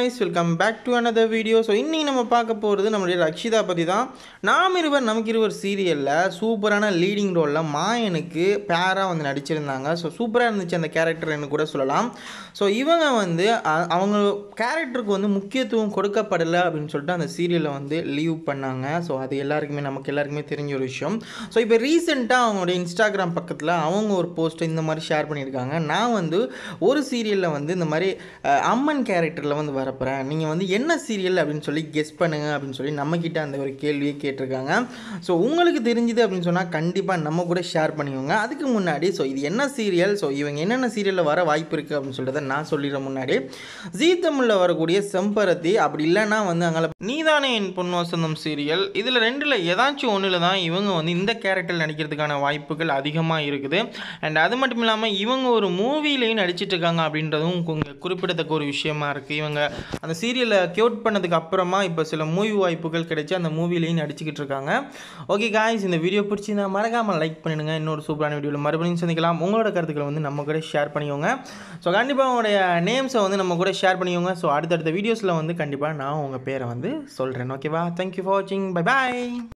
guys welcome back to another video so இன்றைக்கி நம்ம பார்க்க போகிறது நம்மளுடைய ரக்ஷிதா பற்றி தான் நாம் இருவர் நமக்கு இருவர் சீரியலில் சூப்பரான லீடிங் ரோலில் மாயனுக்கு பேராக வந்து நடிச்சிருந்தாங்க ஸோ சூப்பராக இருந்துச்சு அந்த கேரக்டர்னு கூட சொல்லலாம் ஸோ இவங்க வந்து அ- அவங்க கேரக்டருக்கு வந்து முக்கியத்துவம் கொடுக்கப்படலை அப்படின்னு சொல்லிட்டு அந்த சீரியலை வந்து லீவ் பண்ணாங்க ஸோ அது எல்லாருக்குமே நமக்கு எல்லாருக்குமே தெரிஞ்ச ஒரு விஷயம் ஸோ இப்போ ரீசெண்டாக அவங்களுடைய இன்ஸ்டாகிராம் பக்கத்தில் அவங்க ஒரு போஸ்ட் இந்த மாதிரி ஷேர் பண்ணியிருக்காங்க நான் வந்து ஒரு சீரியலில் வந்து இந்த மாதிரி அஹ், அம்மன் கேரக்டரில் வந்து வரப்போகிறேன் நீங்கள் வந்து என்ன சீரியல் அப்படின்னு சொல்லி கெஸ் பண்ணுங்க அப்படின்னு சொல்லி நம்மக்கிட்ட அந்த ஒரு கேள்வியை கேட்டிருக்காங்க ஸோ உங்களுக்கு தெரிஞ்சுது அப்படின்னு சொன்னால் கண்டிப்பாக நம்ம கூட ஷேர் பண்ணிக்கோங்க அதுக்கு முன்னாடி ஸோ இது என்ன சீரியல் ஸோ இவங்க என்னென்ன சீரியலில் வர வாய்ப்பு இருக்குது அப்படின்னு சொல்லிட்டு நான் சொல்லிடுறேன் முன்னாடி ஜீ தமிழில் வரக்கூடிய செம்பருத்தி அப்படி இல்லைன்னா வந்து அங்கே நீதானே என் பொன் வசந்தம் சீரியல் இதில் ரெண்டில் ஏதாச்சும் ஒன்றில் தான் இவங்க வந்து இந்த கேரக்டர் நடிக்கிறதுக்கான வாய்ப்புகள் அதிகமாக இருக்குது அண்ட் அது மட்டும் இல்லாமல் இவங்க ஒரு மூவிலையும் நடிச்சிட்டு இருக்காங்க அப்படின்றதும் கொஞ்சம் குறிப்பிடத்தக்க ஒரு விஷயமா இருக்குது இவங்க அந்த சீரியலை கியூட் பண்ணதுக்கு அப்புறமா இப்போ சில மூவி வாய்ப்புகள் கிடைச்சி அந்த மூவிலையும் நடிச்சுக்கிட்டு இருக்காங்க ஓகே காய்ஸ் இந்த வீடியோ பிடிச்சிருந்தா மறக்காமல் லைக் பண்ணிடுங்க இன்னொரு சூப்பரான வீடியோவில் மறுபடியும் சந்திக்கலாம் உங்களோட கருத்துக்களை வந்து நம்ம கூட ஷேர் பண்ணிக்கோங்க ஸோ கண்டிப்பாக உங்களுடைய நேம்ஸை வந்து நம்ம கூட ஷேர் பண்ணிக்கோங்க ஸோ அடுத்தடுத்த வீடியோஸில் வந்து கண்டிப்பாக நான் உங்கள் பேரை வந்து சொல்கிறேன் ஓகேவா தேங்க்யூ ஃபார் வாட்சிங் பை பாய்